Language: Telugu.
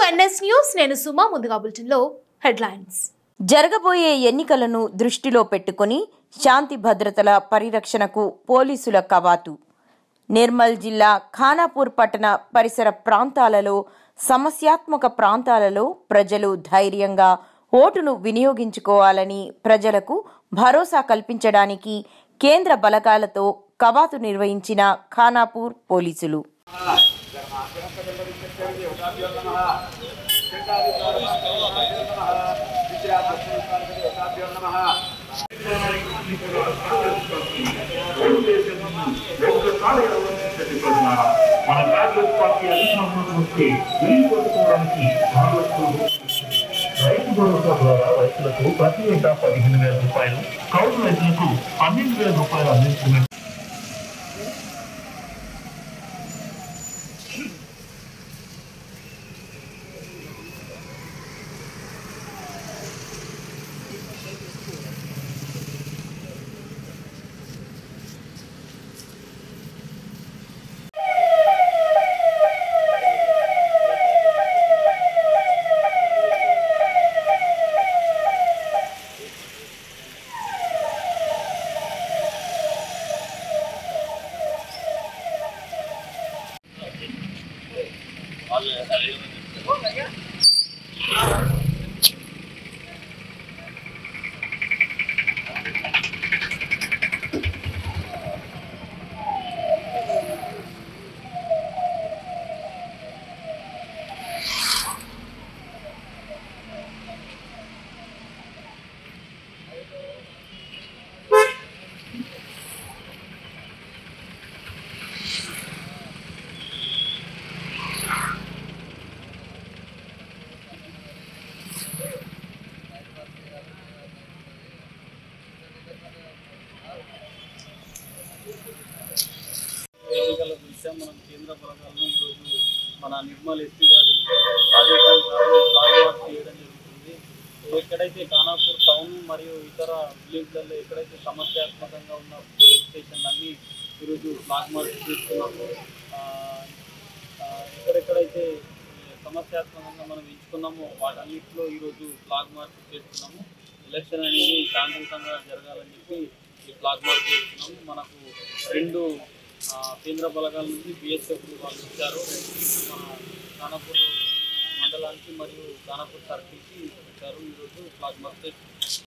ఎన్ఎస్ న్యూస్ నేను సుమా ముందుగా బులెటిన్లో హెడ్లైన్స్ జరగబోయే ఎన్నికలను దృష్టిలో పెట్టుకుని శాంతి భద్రతల పరిరక్షణకు పోలీసుల కవాతు నిర్మల్ జిల్లా ఖానాపూర్ పట్టణ పరిసర ప్రాంతాలలో సమస్యాత్మక ప్రాంతాలలో ప్రజలు ధైర్యంగా ఓటును వినియోగించుకోవాలని ప్రజలకు భరోసా కల్పించడానికి కేంద్ర బలగాలతో కవాతు నిర్వహించిన ఖానాపూర్ పోలీసులు మన కాంగ్రెస్ పార్టీ అధికారంలోకి వస్తే ఇల్లు కొట్టుకోవడానికి కాంగ్రెస్ రైతు భరోసా ద్వారా రైతులకు ప్రతి ఏటా పదిహేను వేల రూపాయలు కౌలు రైతులకు పన్నెండు వేల రూపాయలు అందిస్తున్నట్టు ఎన్నికల దృష్ట్యా మనం కేంద్ర బలగాలను ఈరోజు మన నిర్మల్ ఎస్పీ గారి ఆదేశానుసారం ఫ్లాగ్ మార్చ్ చేయడం జరుగుతుంది ఎక్కడైతే ఖానాపూర్ టౌన్ మరియు ఇతర విలేజ్లలో ఎక్కడైతే సమస్యాత్మకంగా ఉన్న పోలీస్ స్టేషన్లు అన్నీ ఈరోజు ఫ్లాగ్ మార్చ్ చేస్తున్నాము ఆ, ఆ, ఎక్కడెక్కడైతే సమస్యాత్మకంగా మనం ఎంచుకున్నామో వాటన్నిటిలో ఈరోజు ఫ్లాగ్ మార్చ్ చేస్తున్నాము ఎలక్షన్ అనేది శాంతియుతంగా జరగాలని చెప్పి ఈ ఫ్లాగ్ మార్చ్ చేస్తున్నాము మనకు రెండు ఆ, కేంద్ర బలగాల నుంచి బిఎస్ఎఫ్ వాళ్ళు ఇచ్చారు మన ఖానాపూర్ మండలానికి మరియు ఖానాపూర్ సర్కిల్కి ఇచ్చారు ఈరోజు ఫ్లాగ్ మార్చ్